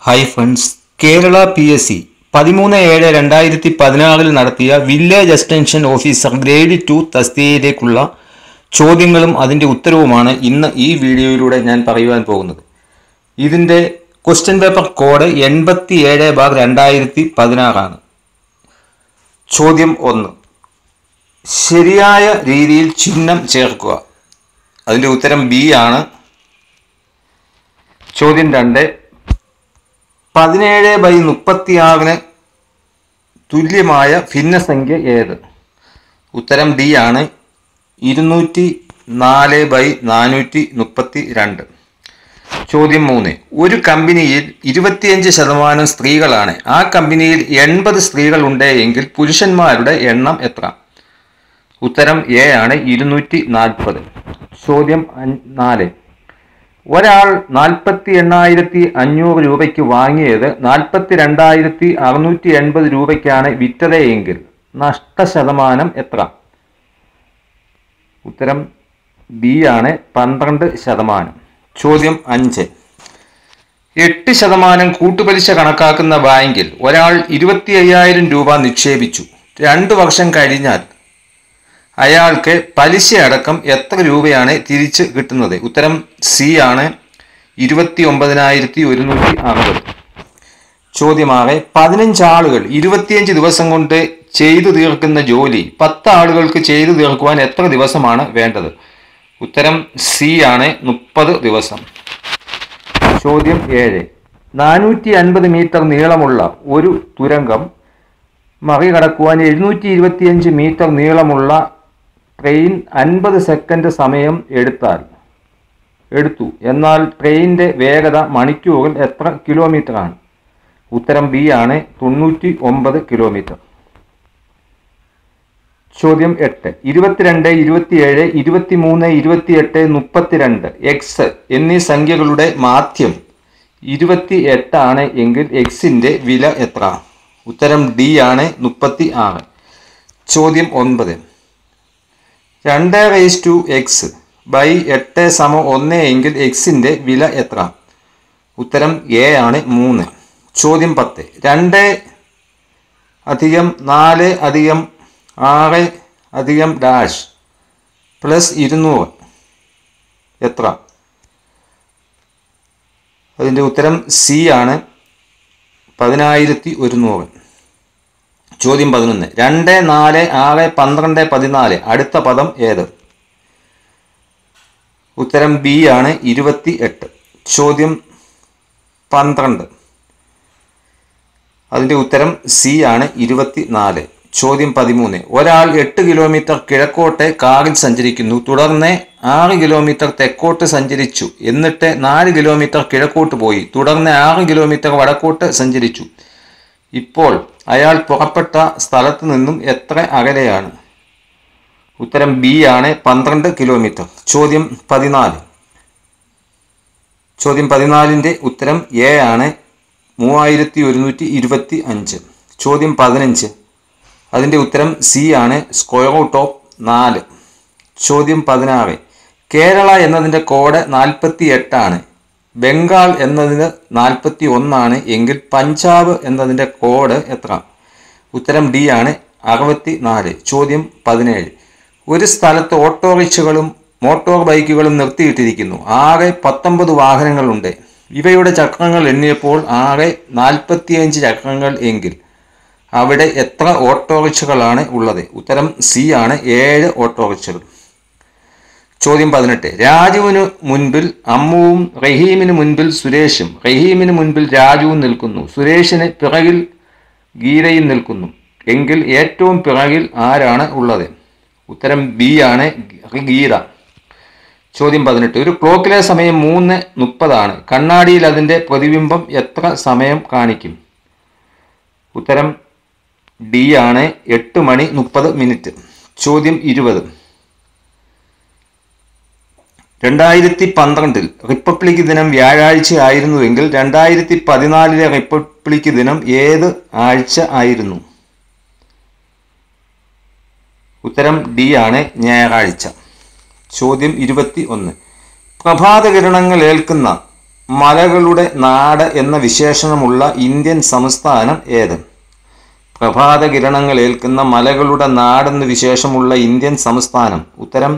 hi friends Kerala P S C പതിമൂന്ന് ഏഴ് രണ്ടായിരത്തി പതിനാറിൽ നടത്തിയ village extension officer grade two തസ്തികയിലേക്കുള്ള ചോദ്യങ്ങളും അതിൻ്റെ ഉത്തരവുമാണ് ഇന്ന് ഈ വീഡിയോയിലൂടെ ഞാൻ പറയുവാൻ പോകുന്നത് ഇതിൻ്റെ ക്വസ്റ്റ്യൻ പേപ്പർ കോഡ് എൺപത്തി ഏഴ് ബാർ രണ്ടായിരത്തി പതിനാറാണ് ചോദ്യം ഒന്ന് ശരിയായ രീതിയിൽ ചിഹ്നം ചേർക്കുക അതിൻ്റെ ഉത്തരം ബി ആണ് ചോദ്യം രണ്ട് പതിനേഴ് ബൈ മുപ്പത്തിയാറിന് തുല്യമായ ഭിന്നസംഖ്യ ഏത് ഉത്തരം ഡി ആണ് ഇരുന്നൂറ്റി നാല് ബൈ നാനൂറ്റി മുപ്പത്തി രണ്ട് ചോദ്യം മൂന്ന് ഒരു കമ്പനിയിൽ ഇരുപത്തിയഞ്ച് ശതമാനം സ്ത്രീകളാണ് ആ കമ്പനിയിൽ എൺപത് സ്ത്രീകൾ ഉണ്ട് എങ്കിൽ പുരുഷന്മാരുടെ എണ്ണം എത്ര ഉത്തരം എ ആണ് ഇരുന്നൂറ്റി നാൽപ്പത് ചോദ്യം അഞ്ച്- നാല് ഒരാൾ നാൽപ്പത്തി എണ്ണായിരത്തി അഞ്ഞൂറ് രൂപയ്ക്ക് വാങ്ങിയത് നാൽപ്പത്തി രണ്ടായിരത്തി അറുന്നൂറ്റി എൺപത് രൂപയ്ക്കാണ് വിറ്റത് എങ്കിൽ നഷ്ടശതമാനം എത്ര ഉത്തരം ബി ആണ് പന്ത്രണ്ട് ശതമാനം ചോദ്യം അഞ്ച് എട്ട് ശതമാനം കൂട്ടുപലിശ കണക്കാക്കുന്ന ബാങ്കിൽ ഒരാൾ ഇരുപത്തി അയ്യായിരം രൂപ നിക്ഷേപിച്ചു രണ്ടു വർഷം കഴിഞ്ഞാൽ അയാൾക്ക് പലിശ അടക്കം എത്ര രൂപയാണ് തിരിച്ച് കിട്ടുന്നത് ഉത്തരം സി ആണ് ഇരുപത്തി ഒമ്പതിനായിരത്തി ഒരുന്നൂറ്റി അറുപത് ചോദ്യമാകെ പതിനഞ്ച് ആളുകൾ ഇരുപത്തിയഞ്ച് ദിവസം കൊണ്ട് ചെയ്തു തീർക്കുന്ന ജോലി പത്ത് ആളുകൾക്ക് ചെയ്തു തീർക്കുവാൻ എത്ര ദിവസമാണ് വേണ്ടത് ഉത്തരം സി ആണ് മുപ്പത് ദിവസം ചോദ്യം ഏഴ് നാനൂറ്റി അൻപത് മീറ്റർ നീളമുള്ള ഒരു തുരങ്കം മറികടക്കുവാൻ എഴുന്നൂറ്റി ഇരുപത്തിയഞ്ച് മീറ്റർ നീളമുള്ള ട്രെയിൻ അൻപത് സെക്കൻഡ് സമയം എടുത്താൽ എടുത്തു എന്നാൽ ട്രെയിനിന്റെ വേഗത മണിക്കൂറിൽ എത്ര കിലോമീറ്റർ ആണ് ഉത്തരം ബി ആണ് തൊണ്ണൂറ്റി ഒമ്പത് കിലോമീറ്റർ ചോദ്യം എട്ട് ഇരുപത്തിരണ്ട് ഇരുപത്തിയേഴ് ഇരുപത്തിമൂന്ന് ഇരുപത്തിയെട്ട് മുപ്പത്തിരണ്ട് എക്സ് എന്നീ സംഖ്യകളുടെ മാധ്യം ഇരുപത്തി എട്ടാണ് എങ്കിൽ എക്സിന്റെ വില എത്ര ഉത്തരം ഡി ആണ് മുപ്പത്തി ആറ് ചോദ്യം ഒൻപത് രണ്ട് റേസ് ടു എക്സ് ബൈ എട്ട് സമ ഒന്ന് എങ്കിൽ എക്സിന്റെ വില എത്ര ഉത്തരം എ ആണ് മൂന്ന് ചോദ്യം പത്ത് രണ്ട് അധികം നാല് അധികം ആറ് അധികം ഡാഷ് പ്ലസ് ഇരുന്നൂറ് എത്ര അതിൻ്റെ ഉത്തരം സി ആണ് പതിനായിരത്തി ഒരുന്നൂറ് ചോദ്യം പതിനൊന്ന് രണ്ട് നാല് ആറ് പന്ത്രണ്ട് പതിനാല് അടുത്ത പദം ഏത് ഉത്തരം ബി ആണ് ഇരുപത്തി എട്ട് ചോദ്യം പന്ത്രണ്ട് അതിൻ്റെ ഉത്തരം സി ആണ് ഇരുപത്തി നാല് ചോദ്യം പതിമൂന്ന് ഒരാൾ എട്ട് കിലോമീറ്റർ കിഴക്കോട്ട് കാറിൽ സഞ്ചരിക്കുന്നു തുടർന്ന് ആറ് കിലോമീറ്റർ തെക്കോട്ട് സഞ്ചരിച്ചു എന്നിട്ട് നാല് കിലോമീറ്റർ കിഴക്കോട്ട് പോയി തുടർന്ന് ആറ് കിലോമീറ്റർ വടക്കോട്ട് സഞ്ചരിച്ചു ഇപ്പോൾ അയാൾ പുറപ്പെട്ട സ്ഥലത്ത് നിന്നും എത്ര അകലെയാണ് ഉത്തരം ബി ആണ് പന്ത്രണ്ട് കിലോമീറ്റർ ചോദ്യം പതിനാല് ചോദ്യം പതിനാലിൻ്റെ ഉത്തരം എ ആണ് മൂവായിരത്തി ഒരുന്നൂറ്റി ഇരുപത്തി അഞ്ച് ചോദ്യം പതിനഞ്ച് അതിൻ്റെ ഉത്തരം സി ആണ് സ്ക്വയർ റൂട്ട് ഓഫ് നാല് ചോദ്യം പതിനാറ് കേരള എന്നതിൻ്റെ കോഡ് നാൽപ്പത്തി എട്ടാണ് ബംഗാൾ എന്നതിന് നാൽപ്പത്തി ഒന്നാണ് എങ്കിൽ പഞ്ചാബ് എന്നതിൻ്റെ കോഡ് എത്ര ഉത്തരം ഡി ആണ് അറുപത്തി നാല് ചോദ്യം പതിനേഴ് ഒരു സ്ഥലത്ത് ഓട്ടോറിക്ഷകളും മോട്ടോർ ബൈക്കുകളും നിർത്തിയിട്ടിരിക്കുന്നു ആകെ പത്തൊമ്പത് വാഹനങ്ങളുണ്ട് ഇവയുടെ ചക്രങ്ങൾ എണ്ണിയപ്പോൾ ആകെ നാൽപ്പത്തിയഞ്ച് ചക്രങ്ങൾ എങ്കിൽ അവിടെ എത്ര ഓട്ടോറിക്ഷകളാണ് ഉള്ളത് ഉത്തരം സി ആണ് ഏഴ് ഓട്ടോറിക്ഷകൾ ചോദ്യം പതിനെട്ട് രാജുവിന് മുൻപിൽ അമ്മുവും റഹീമിന് മുൻപിൽ സുരേഷും റഹീമിന് മുൻപിൽ രാജുവും നിൽക്കുന്നു സുരേഷിന് പിറകിൽ ഗീതയും നിൽക്കുന്നു എങ്കിൽ ഏറ്റവും പിറകിൽ ആരാണ് ഉള്ളത് ഉത്തരം ബി ആണ് ഗീത ചോദ്യം പതിനെട്ട് ഒരു ക്ലോക്കിലെ സമയം മൂന്ന് മുപ്പതാണ് കണ്ണാടിയിൽ അതിൻ്റെ പ്രതിബിംബം എത്ര സമയം കാണിക്കും ഉത്തരം ഡി ആണ് എട്ട് മണി മുപ്പത് മിനിറ്റ് ചോദ്യം ഇരുപത് രണ്ടായിരത്തി പന്ത്രണ്ടിൽ റിപ്പബ്ലിക് ദിനം വ്യാഴാഴ്ച ആയിരുന്നുവെങ്കിൽ രണ്ടായിരത്തി പതിനാലിലെ റിപ്പബ്ലിക് ദിനം ഏത് ആഴ്ച ആയിരുന്നു ഉത്തരം ഡി ആണ് ഞായറാഴ്ച ചോദ്യം ഇരുപത്തി ഒന്ന് പ്രഭാതകിരണങ്ങൾ ഏൽക്കുന്ന മലകളുടെ നാട് എന്ന വിശേഷണമുള്ള ഇന്ത്യൻ സംസ്ഥാനം ഏത് പ്രഭാത കിരണങ്ങൾ ഏൽക്കുന്ന മലകളുടെ നാടെന്ന് വിശേഷമുള്ള ഇന്ത്യൻ സംസ്ഥാനം ഉത്തരം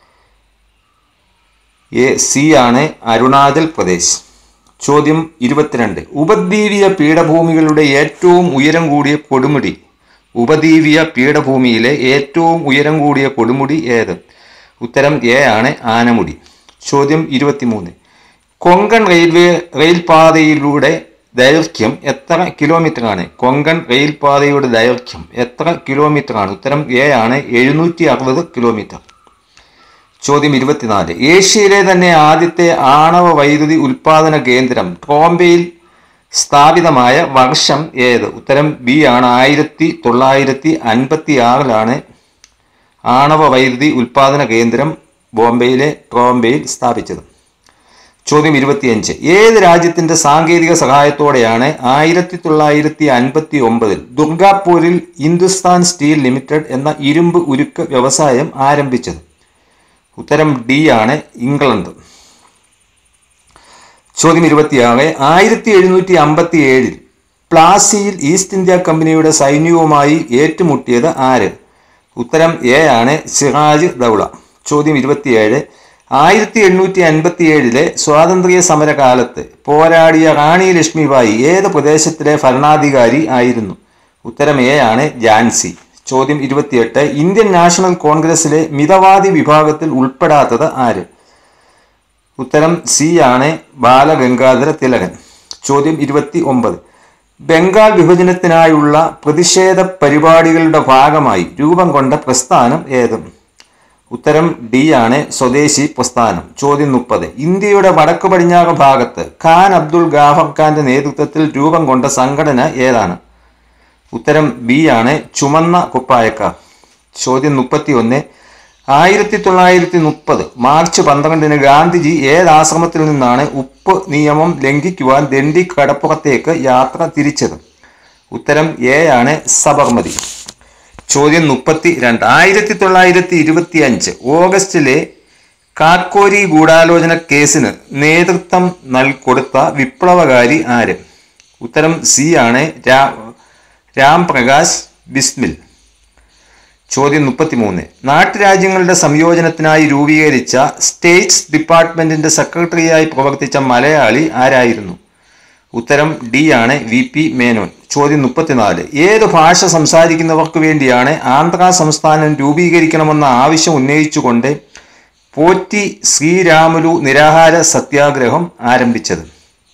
എ സി ആണ് അരുണാചൽ പ്രദേശ് ചോദ്യം ഇരുപത്തിരണ്ട് ഉപദ്വീപീയ പീഠഭൂമികളുടെ ഏറ്റവും ഉയരം കൂടിയ കൊടുമുടി ഉപദ്വീപീയ പീഠഭൂമിയിലെ ഏറ്റവും ഉയരം കൂടിയ കൊടുമുടി ഏത് ഉത്തരം എ ആണ് ആനമുടി ചോദ്യം ഇരുപത്തിമൂന്ന് കൊങ്കൺ റെയിൽവേ റെയിൽപാതയിലൂടെ ദൈർഘ്യം എത്ര കിലോമീറ്ററാണ് കൊങ്കൺ റെയിൽപാതയുടെ ദൈർഘ്യം എത്ര കിലോമീറ്ററാണ് ഉത്തരം എ ആണ് എഴുന്നൂറ്റി അറുപത് കിലോമീറ്റർ ചോദ്യം ഇരുപത്തിനാല് ഏഷ്യയിലെ തന്നെ ആദ്യത്തെ ആണവ വൈദ്യുതി ഉൽപാദന കേന്ദ്രം ട്രോംബയിൽ സ്ഥാപിതമായ വർഷം ഏത് ഉത്തരം ബി ആണ് ആയിരത്തി തൊള്ളായിരത്തി അൻപത്തി ആറിലാണ് ആണവ വൈദ്യുതി ഉൽപാദന കേന്ദ്രം ബോംബെയിലെ ട്രോംബെയിൽ സ്ഥാപിച്ചത് ചോദ്യം ഇരുപത്തിയഞ്ച് ഏത് രാജ്യത്തിന്റെ സാങ്കേതിക സഹായത്തോടെയാണ് ആയിരത്തി തൊള്ളായിരത്തി അൻപത്തി ഒമ്പതിൽ ദുർഗാപൂരിൽ ഹിന്ദുസ്ഥാൻ സ്റ്റീൽ ലിമിറ്റഡ് എന്ന ഇരുമ്പ് ഉരുക്ക് വ്യവസായം ആരംഭിച്ചത് ഉത്തരം ഡി ആണ് ഇംഗ്ലണ്ട് ചോദ്യം ഇരുപത്തിയാറ് ആയിരത്തി എഴുന്നൂറ്റി അമ്പത്തി ഏഴിൽ പ്ലാസിയിൽ ഈസ്റ്റ് ഇന്ത്യ കമ്പനിയുടെ സൈന്യവുമായി ഏറ്റുമുട്ടിയത് ആര് ഉത്തരം എ ആണ് സിറാജ് ദൗള ചോദ്യം ഇരുപത്തിയേഴ് ആയിരത്തി എണ്ണൂറ്റി അൻപത്തി ഏഴിലെ സ്വാതന്ത്ര്യ സമരകാലത്ത് പോരാടിയ റാണി ലക്ഷ്മിബായി ഏത് പ്രദേശത്തിലെ ഭരണാധികാരി ആയിരുന്നു ഉത്തരം എ ആണ് ജാൻസി ചോദ്യം ഇരുപത്തിയെട്ട് ഇന്ത്യൻ നാഷണൽ കോൺഗ്രസിലെ മിതവാദി വിഭാഗത്തിൽ ഉൾപ്പെടാത്തത് ആര് ഉത്തരം സി ആണ് ബാലഗംഗാധര തിലകൻ ചോദ്യം ഇരുപത്തി ഒമ്പത് ബംഗാൾ വിഭജനത്തിനായുള്ള പ്രതിഷേധ പരിപാടികളുടെ ഭാഗമായി രൂപം കൊണ്ട പ്രസ്ഥാനം ഏത് ഉത്തരം ഡി ആണ് സ്വദേശി പ്രസ്ഥാനം ചോദ്യം മുപ്പത് ഇന്ത്യയുടെ വടക്കു പടിഞ്ഞാറ് ഭാഗത്ത് ഖാൻ അബ്ദുൾ ഗാഫർ ഖാന്റെ നേതൃത്വത്തിൽ രൂപം കൊണ്ട സംഘടന ഏതാണ് ഉത്തരം ബി ആണ് ചുമന്ന കുപ്പായക്കാർ ചോദ്യം മുപ്പത്തി ഒന്ന് ആയിരത്തി തൊള്ളായിരത്തി മുപ്പത് മാർച്ച് പന്ത്രണ്ടിന് ഗാന്ധിജി ഏത് ആശ്രമത്തിൽ നിന്നാണ് ഉപ്പ് നിയമം ലംഘിക്കുവാൻ ദണ്ഡി കടപ്പുറത്തേക്ക് യാത്ര തിരിച്ചത് ഉത്തരം എ ആണ് സബർമതി ചോദ്യം മുപ്പത്തി രണ്ട് ആയിരത്തി തൊള്ളായിരത്തി ഇരുപത്തി അഞ്ച് ഓഗസ്റ്റിലെ കാക്കോരി ഗൂഢാലോചന കേസിന് നേതൃത്വം നൽ കൊടുത്ത വിപ്ലവകാരി ആര് ഉത്തരം സി ആണ് രാ രാം പ്രകാശ് ബിസ്മിൽ ചോദ്യം മുപ്പത്തിമൂന്ന് നാട്ടുരാജ്യങ്ങളുടെ സംയോജനത്തിനായി രൂപീകരിച്ച സ്റ്റേറ്റ്സ് ഡിപ്പാർട്ട്മെന്റിന്റെ സെക്രട്ടറിയായി പ്രവർത്തിച്ച മലയാളി ആരായിരുന്നു ഉത്തരം ഡി ആണ് വി പി മേനോൻ ചോദ്യം മുപ്പത്തിനാല് ഏത് ഭാഷ സംസാരിക്കുന്നവർക്ക് വേണ്ടിയാണ് ആന്ധ്ര സംസ്ഥാനം രൂപീകരിക്കണമെന്ന ആവശ്യം ഉന്നയിച്ചുകൊണ്ട് പോറ്റി ശ്രീരാമുലു നിരാഹാര സത്യാഗ്രഹം ആരംഭിച്ചത്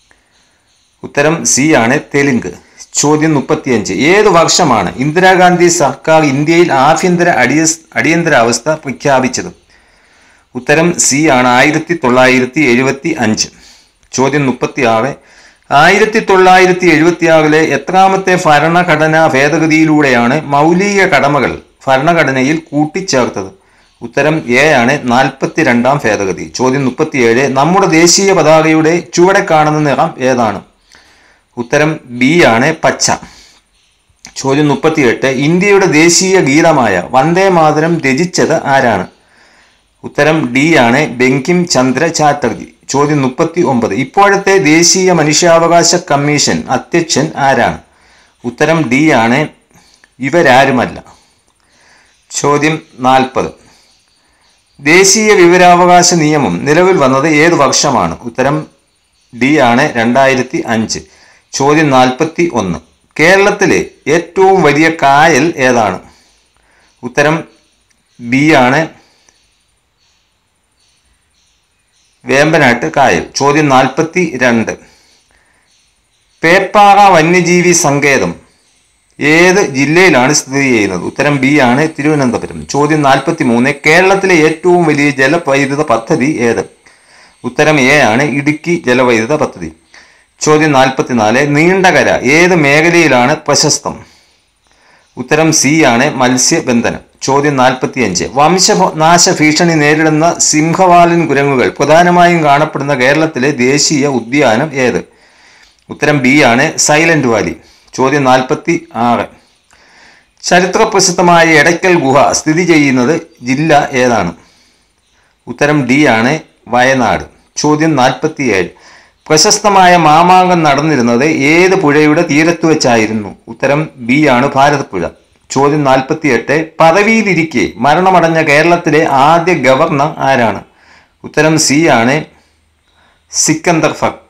ഉത്തരം സി ആണ് തെലുങ്ക് ചോദ്യം മുപ്പത്തിയഞ്ച് ഏത് വർഷമാണ് ഇന്ദിരാഗാന്ധി സർക്കാർ ഇന്ത്യയിൽ ആഭ്യന്തര അടിയ അടിയന്തരാവസ്ഥ പ്രഖ്യാപിച്ചത് ഉത്തരം സി ആണ് ആയിരത്തി തൊള്ളായിരത്തി എഴുപത്തി അഞ്ച് ചോദ്യം മുപ്പത്തി ആറ് ആയിരത്തി തൊള്ളായിരത്തി എഴുപത്തി ആറിലെ എത്രാമത്തെ ഭരണഘടനാ ഭേദഗതിയിലൂടെയാണ് മൗലിക കടമകൾ ഭരണഘടനയിൽ കൂട്ടിച്ചേർത്തത് ഉത്തരം എ ആണ് നാൽപ്പത്തി രണ്ടാം ഭേദഗതി ചോദ്യം മുപ്പത്തിയേഴ് നമ്മുടെ ദേശീയ പതാകയുടെ ചുവടെ കാണുന്ന നിറം ഏതാണ് ഉത്തരം ബി ആണ് പച്ച ചോദ്യം മുപ്പത്തിയെട്ട് ഇന്ത്യയുടെ ദേശീയ ഗീതമായ വന്ദേ മാതരം രചിച്ചത് ആരാണ് ഉത്തരം ഡി ആണ് ബങ്കിം ചന്ദ്ര ചാറ്റർജി ചോദ്യം മുപ്പത്തി ഒമ്പത് ഇപ്പോഴത്തെ ദേശീയ മനുഷ്യാവകാശ കമ്മീഷൻ അധ്യക്ഷൻ ആരാണ് ഉത്തരം ഡി ആണ് ഇവരാരുമല്ല ചോദ്യം നാൽപ്പത് ദേശീയ വിവരാവകാശ നിയമം നിലവിൽ വന്നത് ഏത് വർഷമാണ് ഉത്തരം ഡി ആണ് രണ്ടായിരത്തി അഞ്ച് ചോദ്യം നാൽപ്പത്തി ഒന്ന് കേരളത്തിലെ ഏറ്റവും വലിയ കായൽ ഏതാണ് ഉത്തരം ബി ആണ് വേമ്പനാട്ട് കായൽ ചോദ്യം നാൽപ്പത്തി രണ്ട് പേപ്പാറ വന്യജീവി സങ്കേതം ഏത് ജില്ലയിലാണ് സ്ഥിതി ചെയ്യുന്നത് ഉത്തരം ബി ആണ് തിരുവനന്തപുരം ചോദ്യം നാൽപ്പത്തി മൂന്ന് കേരളത്തിലെ ഏറ്റവും വലിയ ജലവൈദ്യുത പദ്ധതി ഏത് ഉത്തരം എ ആണ് ഇടുക്കി ജലവൈദ്യുത പദ്ധതി ചോദ്യം നാൽപ്പത്തിനാല് നീണ്ടകര ഏത് മേഖലയിലാണ് പ്രശസ്തം ഉത്തരം സി ആണ് മത്സ്യബന്ധനം ചോദ്യം നാൽപ്പത്തിയഞ്ച് വംശനാശ ഭീഷണി നേരിടുന്ന സിംഹവാലൻ കുരങ്ങുകൾ പ്രധാനമായും കാണപ്പെടുന്ന കേരളത്തിലെ ദേശീയ ഉദ്യാനം ഏത് ഉത്തരം ബി ആണ് സൈലന്റ് വാലി ചോദ്യം നാൽപ്പത്തി ആറ് ചരിത്ര പ്രസിദ്ധമായ എടയ്ക്കൽ ഗുഹ സ്ഥിതി ചെയ്യുന്നത് ജില്ല ഏതാണ് ഉത്തരം ഡി ആണ് വയനാട് ചോദ്യം നാൽപ്പത്തിയേഴ് പ്രശസ്തമായ മാമാങ്കം നടന്നിരുന്നത് ഏത് പുഴയുടെ തീരത്ത് വെച്ചായിരുന്നു ഉത്തരം ബി ആണ് ഭാരതപ്പുഴ ചോദ്യം നാൽപ്പത്തി എട്ട് പദവിയിലിരിക്കെ മരണമടഞ്ഞ കേരളത്തിലെ ആദ്യ ഗവർണർ ആരാണ് ഉത്തരം സി ആണ് സിക്കന്ദർ ഫക്ത്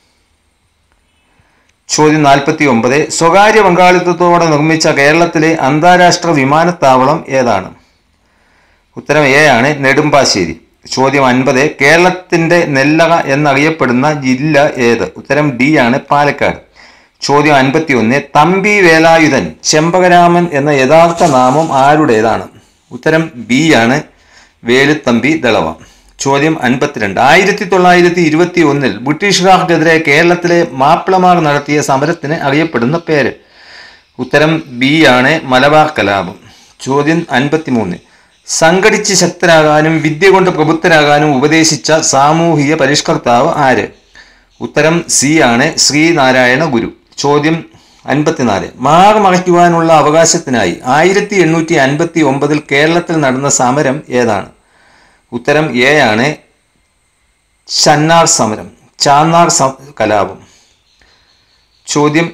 ചോദ്യം നാൽപ്പത്തി ഒമ്പത് സ്വകാര്യ പങ്കാളിത്തത്തോടെ നിർമ്മിച്ച കേരളത്തിലെ അന്താരാഷ്ട്ര വിമാനത്താവളം ഏതാണ് ഉത്തരം എ ആണ് നെടുമ്പാശ്ശേരി ചോദ്യം അൻപത് കേരളത്തിന്റെ നെല്ലക എന്നറിയപ്പെടുന്ന ജില്ല ഏത് ഉത്തരം ഡി ആണ് പാലക്കാട് ചോദ്യം അൻപത്തി ഒന്ന് തമ്പി വേലായുധൻ ചെമ്പകരാമൻ എന്ന യഥാർത്ഥ നാമം ആരുടേതാണ് ഉത്തരം ബി ആണ് വേലുത്തമ്പി ദളവ ചോദ്യം അൻപത്തിരണ്ട് ആയിരത്തി തൊള്ളായിരത്തി ഇരുപത്തി ഒന്നിൽ ബ്രിട്ടീഷുകാർക്കെതിരെ കേരളത്തിലെ മാപ്പിളമാർ നടത്തിയ സമരത്തിന് അറിയപ്പെടുന്ന പേര് ഉത്തരം ബി ആണ് മലബാർ കലാപം ചോദ്യം അൻപത്തിമൂന്ന് സംഘടിച്ച് ശക്തരാകാനും വിദ്യ കൊണ്ട് പ്രബുദ്ധരാകാനും ഉപദേശിച്ച സാമൂഹിക പരിഷ്കർത്താവ് ആര് ഉത്തരം സി ആണ് ശ്രീനാരായണ ഗുരു ചോദ്യം അൻപത്തിനാല് മാർ മറയ്ക്കുവാനുള്ള അവകാശത്തിനായി ആയിരത്തി എണ്ണൂറ്റി അൻപത്തി ഒമ്പതിൽ കേരളത്തിൽ നടന്ന സമരം ഏതാണ് ഉത്തരം എ ആണ് ചന്നാർ സമരം ചാന്നാർ സം കലാപം ചോദ്യം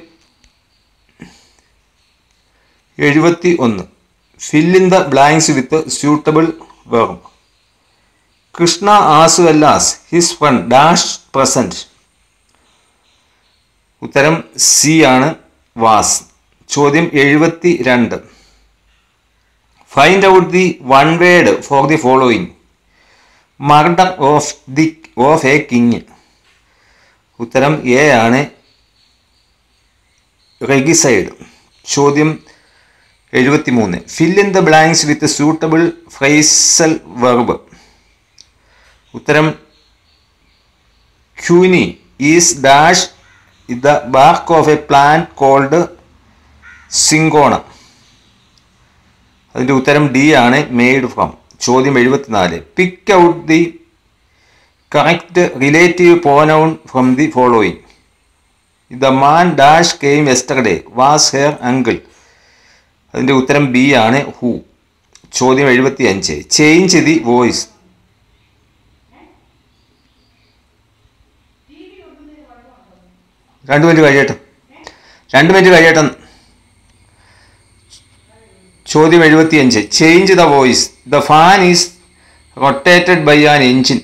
എഴുപത്തി ഒന്ന് fill in the blanks with suitable verb Krishna as well as his friend dash present ഉത്തരം സി ആണ് വാസ് ചോദ്യം എഴുപത്തി രണ്ട് find out the one word for the following murder of the of a king ഉത്തരം എ ആണ് regicide ചോദ്യം എഴുപത്തിമൂന്ന് fill in the blanks with suitable phrasal verb ഉത്തരം quinine is dash the bark of a plant called cinchona അതിൻ്റെ ഉത്തരം D ആണ് made from ചോദ്യം എഴുപത്തിനാല് pick out the correct relative pronoun from the following the man dash came yesterday was her uncle അതിൻ്റെ ഉത്തരം B ആണ് who ചോദ്യം എഴുപത്തി അഞ്ച് ചേഞ്ച് ദി വോയിസ് രണ്ട് മിനിറ്റ് കഴിയട്ടെ രണ്ട് മിനിറ്റ് കഴിയട്ടെ ചോദ്യം എഴുപത്തി അഞ്ച് change the voice the fan is rotated by an engine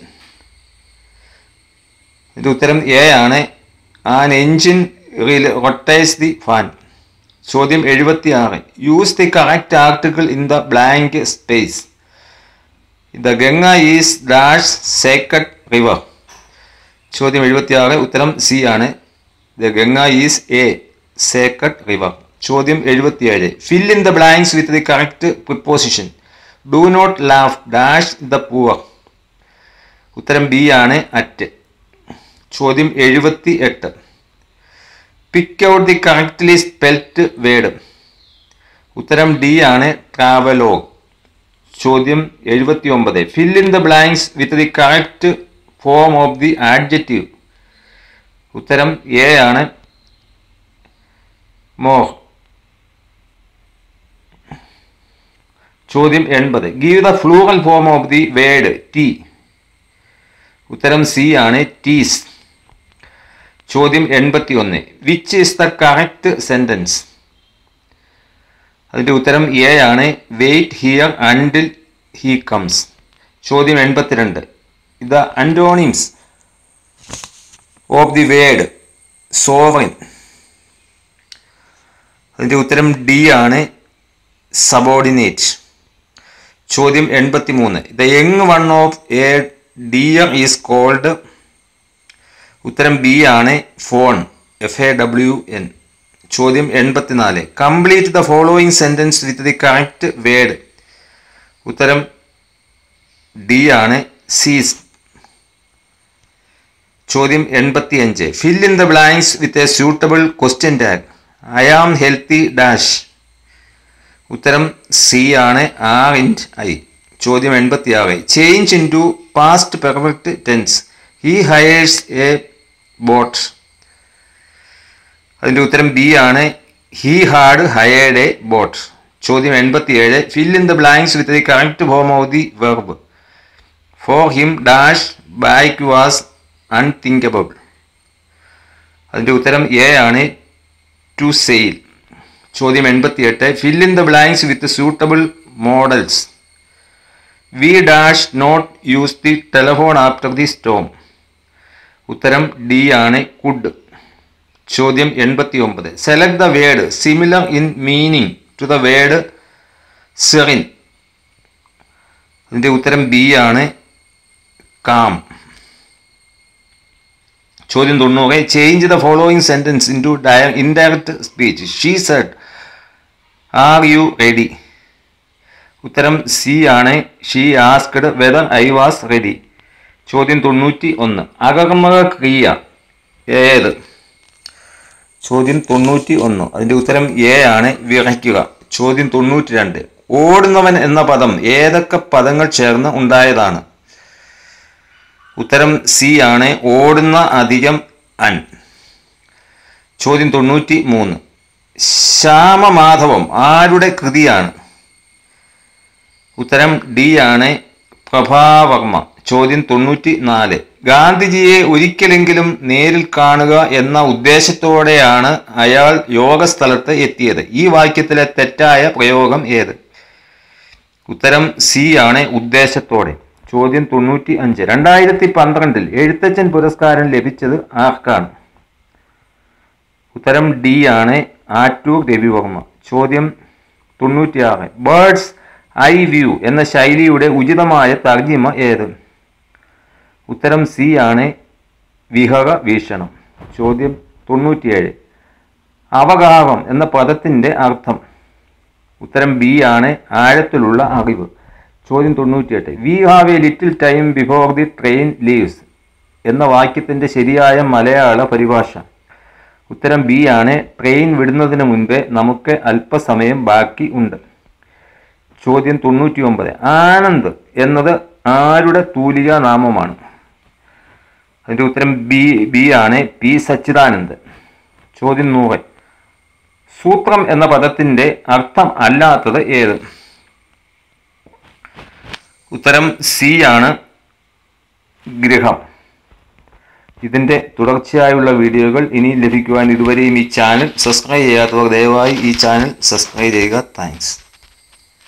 ഇത് ഉത്തരം എ ആണ് an engine rotates the fan ചോദ്യം എഴുപത്തി ആറ് use the correct article in the blank space the Ganga is dash sacred river ചോദ്യം എഴുപത്തി ആറ് ഉത്തരം സി ആണ് the Ganga is a sacred river ചോദ്യം എഴുപത്തിയേഴ് fill in the blanks with the correct preposition do not laugh dash the poor ഉത്തരം B ആണ് at ചോദ്യം എഴുപത്തി എട്ട് pick out the correctly spelt word ഉത്തരം ഡി ആണ് ട്രാവലോഗ് ചോദ്യം എഴുപത്തി ഒമ്പത് fill in the blanks with the correct form of the adjective ഉത്തരം എ ആണ് മോർ ചോദ്യം എൺപത് give the plural form of the word tea ഉത്തരം സി ആണ് ടീസ് ചോദ്യം എൺപത്തി ഒന്ന് which is the correct sentence അതിൻ്റെ ഉത്തരം എ ആണ് wait here until he comes ചോദ്യം എൺപത്തിരണ്ട് the antonyms of the word sovereign അതിൻ്റെ ഉത്തരം ഡി ആണ് സബോർഡിനേറ്റ് ചോദ്യം എൺപത്തി മൂന്ന് the young one of a deer is called ഉത്തരം ബി ആണ് fawn F A W N ചോദ്യം എൺപത്തിനാല് complete the following sentence with the correct word ഉത്തരം ഡി ആണ് സീസ് ചോദ്യം എൺപത്തി അഞ്ച് fill in the blanks with a suitable question tag I am healthy dash ഉത്തരം സി ആണ് ആർ ഇൻറ്റ് ഐ ചോദ്യം എൺപത്തി ആറ് change into past perfect tense he hires a boat അതിൻ്റെ ഉത്തരം ബി ആണ് he had hired a boat ചോദ്യം എൺപത്തി ഏഴ് fill in the blanks with the correct form of the verb for him dash back was unthinkable അതിൻ്റെ ഉത്തരം A ആണ് to sail ചോദ്യം എൺപത്തിയെട്ട് fill in the blanks with suitable modals we dash not use the telephone after the storm ഉത്തരം D ആണ് could ചോദ്യം എൺപത്തി ഒമ്പത് select the word similar in meaning to the word serene അതിൻ്റെ ഉത്തരം ബി ആണ് കാം ചോദ്യം തൊണ്ണൂറ് change the following sentence into di indirect speech she said are you ready ഉത്തരം സി ആണ് she asked whether I was ready ചോദ്യം തൊണ്ണൂറ്റി ഒന്ന് അകർമ്മക ക്രിയ ഏത് ചോദ്യം തൊണ്ണൂറ്റി ഒന്ന് അതിൻ്റെ ഉത്തരം എ ആണ് വിറയ്ക്കുക ചോദ്യം തൊണ്ണൂറ്റി രണ്ട് ഓടുന്നവൻ എന്ന പദം ഏതൊക്കെ പദങ്ങൾ ചേർന്ന് ഉണ്ടായതാണ് ഉത്തരം സി ആണ് ഓടുന്ന അധികം അൻ ചോദ്യം തൊണ്ണൂറ്റി മൂന്ന് ശ്യാമമാധവം ആരുടെ കൃതിയാണ് ഉത്തരം ഡി ആണ് പ്രഭാവർമ്മ ചോദ്യം തൊണ്ണൂറ്റി നാല് ഗാന്ധിജിയെ ഒരിക്കലെങ്കിലും നേരിൽ കാണുക എന്ന ഉദ്ദേശത്തോടെയാണ് അയാൾ യോഗസ്ഥലത്ത് എത്തിയത് ഈ വാക്യത്തിലെ തെറ്റായ പ്രയോഗം ഏത് ഉത്തരം സി ആണ് ഉദ്ദേശത്തോടെ ചോദ്യം തൊണ്ണൂറ്റി അഞ്ച് രണ്ടായിരത്തി പന്ത്രണ്ടിൽ എഴുത്തച്ഛൻ പുരസ്കാരം ലഭിച്ചത് ആർക്കാണ് ഉത്തരം ഡി ആണ് ആറ്റൂർ രവിവർമ്മ ചോദ്യം തൊണ്ണൂറ്റിയാറ് ബേർഡ്സ് ഐ വ്യൂ എന്ന ശൈലിയുടെ ഉചിതമായ തർജിമ ഏത് ഉത്തരം സി ആണ് വിഹക വീക്ഷണം ചോദ്യം തൊണ്ണൂറ്റിയേഴ് അവഗാഹം എന്ന പദത്തിൻ്റെ അർത്ഥം ഉത്തരം ബി ആണ് ആഴത്തിലുള്ള അറിവ് ചോദ്യം തൊണ്ണൂറ്റിയെട്ട് we have a little time before the train leaves എന്ന വാക്യത്തിൻ്റെ ശരിയായ മലയാള പരിഭാഷ ഉത്തരം ബി ആണ് ട്രെയിൻ വിടുന്നതിന് മുൻപേ നമുക്ക് അല്പസമയം ബാക്കി ഉണ്ട് ചോദ്യം തൊണ്ണൂറ്റി ഒമ്പത് ആനന്ദ് എന്നത് ആരുടെ തൂലിക നാമമാണ് അതിൻ്റെ ഉത്തരം ബി ബി ആണ് പി സച്ചിദാനന്ദ് ചോദ്യം നൂറ് സൂത്രം എന്ന പദത്തിൻ്റെ അർത്ഥം അല്ലാത്തത് ഏത് ഉത്തരം സി ആണ് ഗൃഹം ഇതിൻ്റെ തുടർച്ചയായുള്ള വീഡിയോകൾ ഇനി ലഭിക്കുവാൻ ഇതുവരെയും ഈ ചാനൽ സബ്സ്ക്രൈബ് ചെയ്യാത്തവർ ദയവായി ഈ ചാനൽ സബ്സ്ക്രൈബ് ചെയ്യുക താങ്ക്സ്